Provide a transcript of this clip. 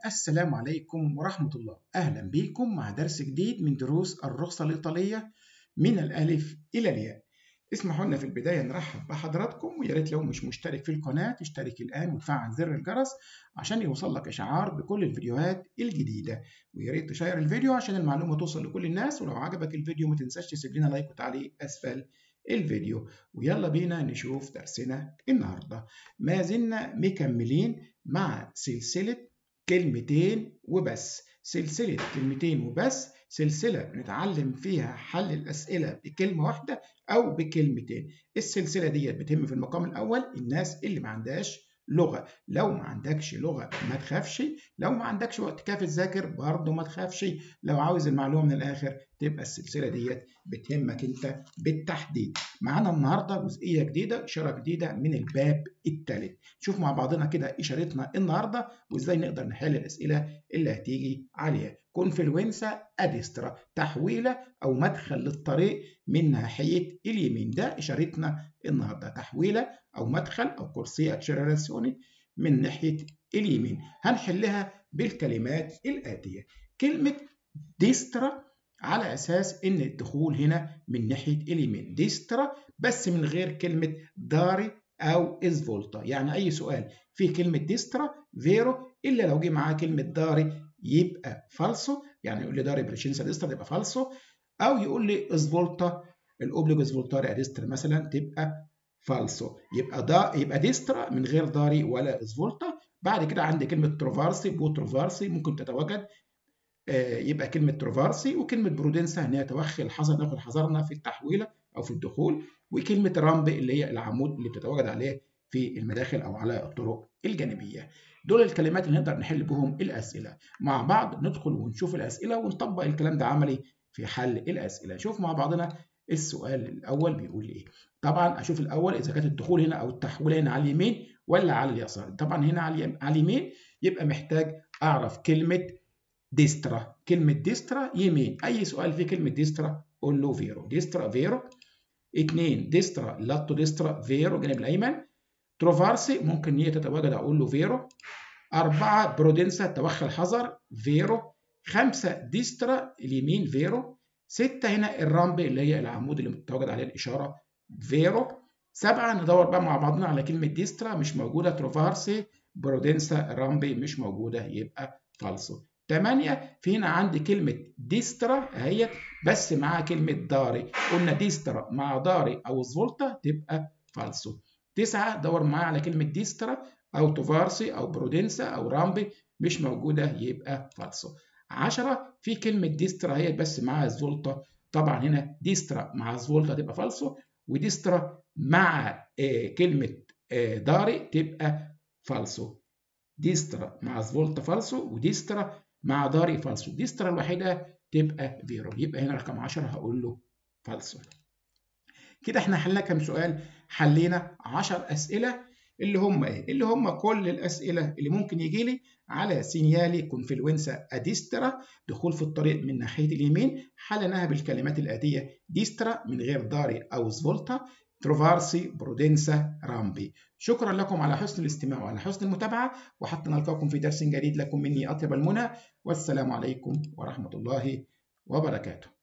السلام عليكم ورحمة الله أهلا بكم مع درس جديد من دروس الرخصة الإيطالية من الألف إلى الياء اسمحوا لنا في البداية نرحب بحضراتكم ويا ريت لو مش مشترك في القناة تشترك الآن وتفعل زر الجرس عشان يوصل لك إشعار بكل الفيديوهات الجديدة ويا ريت تشير الفيديو عشان المعلومة توصل لكل الناس ولو عجبك الفيديو ما تنساش تسيب لنا لايك وتعليق أسفل الفيديو ويلا بينا نشوف درسنا النهارده ما زلنا مكملين مع سلسلة كلمتين وبس سلسلة كلمتين وبس سلسلة بنتعلم فيها حل الأسئلة بكلمة واحدة أو بكلمتين السلسلة دي بتهم في المقام الأول الناس اللي ما عندهاش لغة لو ما عندكش لغة ما تخافش لو ما عندكش وقت كافي تذاكر برضه ما تخافش لو عاوز المعلومة من الآخر تبقى السلسلة ديت بتهمك أنت بالتحديد معانا النهاردة جزئية جديدة إشارة جديدة من الباب الثالث شوف مع بعضنا كده إشارتنا النهاردة وإزاي نقدر نحل الأسئلة اللي هتيجي عليها كونفلونسا أديسترا تحويلة أو مدخل للطريق من ناحية اليمين ده إشارتنا النهاردة تحويلة أو مدخل أو كورسية أكشيراسيوني من ناحية اليمين هنحلها بالكلمات الآتية كلمة ديسترا على أساس إن الدخول هنا من ناحية اليمين ديسترا بس من غير كلمة داري أو إزفولتا يعني أي سؤال فيه كلمة ديسترا فيرو إلا لو جه معاه كلمة داري يبقى فالسو يعني يقول لي داري بريشينسا ديسترا يبقى فالسو أو يقول لي إزفولتا الأوبليجو إزفولتاري أديسترا مثلا تبقى فالسو يبقى دا يبقى ديسترا من غير داري ولا إزفولتا بعد كده عندي كلمة تروفارسي بوتروفارسي ممكن تتواجد يبقى كلمة تروفارسي وكلمة برودنسا إن هي توخي الحذر ناخد حذرنا في التحويلة أو في الدخول وكلمة رامب اللي هي العمود اللي بتتواجد عليه في المداخل أو على الطرق الجانبية. دول الكلمات اللي نقدر نحل بهم الأسئلة. مع بعض ندخل ونشوف الأسئلة ونطبق الكلام ده عملي في حل الأسئلة. شوف مع بعضنا السؤال الأول بيقول إيه؟ طبعا أشوف الأول إذا كانت الدخول هنا أو التحويل هنا على اليمين ولا على اليسار. طبعا هنا على اليمين يبقى محتاج أعرف كلمة ديسترا كلمة ديسترا يمين أي سؤال فيه كلمة ديسترا قول له فيرو ديسترا فيرو اثنين ديسترا لاتو ديسترا فيرو جانب الأيمن تروفارسي ممكن هي تتواجد أقول له فيرو أربعة برودنسا توخي الحذر فيرو خمسة ديسترا اليمين فيرو ستة هنا الرامب اللي هي العمود اللي متواجد عليه الإشارة فيرو سبعة ندور بقى مع بعضنا على كلمة ديسترا مش موجودة تروفارسي برودنسا رامبي مش موجودة يبقى فالسو 8 في هنا عندي كلمة ديسترا اهيت بس معاها كلمة داري قلنا ديسترا مع داري أو سفولتا تبقى فالسو 9 دور معايا على كلمة ديسترا أو توفارسي أو برودنسا أو رامبي مش موجودة يبقى فالسو 10 في كلمة ديسترا اهيت بس معاها سفولتا طبعا هنا ديسترا مع سفولتا تبقى فالسو وديسترا مع آه كلمة آه داري تبقى فالسو ديسترا مع سفولتا فالسو وديسترا مع داري فالسو ديسترا الوحيدة تبقى فيرو يبقى هنا رقم 10 هقول له فالسو كده احنا حلنا كام سؤال حلينا 10 أسئلة اللي هم ايه اللي هم كل الأسئلة اللي ممكن يجي لي على سينيالي كونفلونسا أديسترا دخول في الطريق من ناحية اليمين حلناها بالكلمات الآتية ديسترا من غير داري أو سفولتا تروفارسي برودنسا رامبي شكرا لكم على حسن الاستماع وعلى حسن المتابعة وحتى نلقاكم في درس جديد لكم مني أطيب المنى والسلام عليكم ورحمة الله وبركاته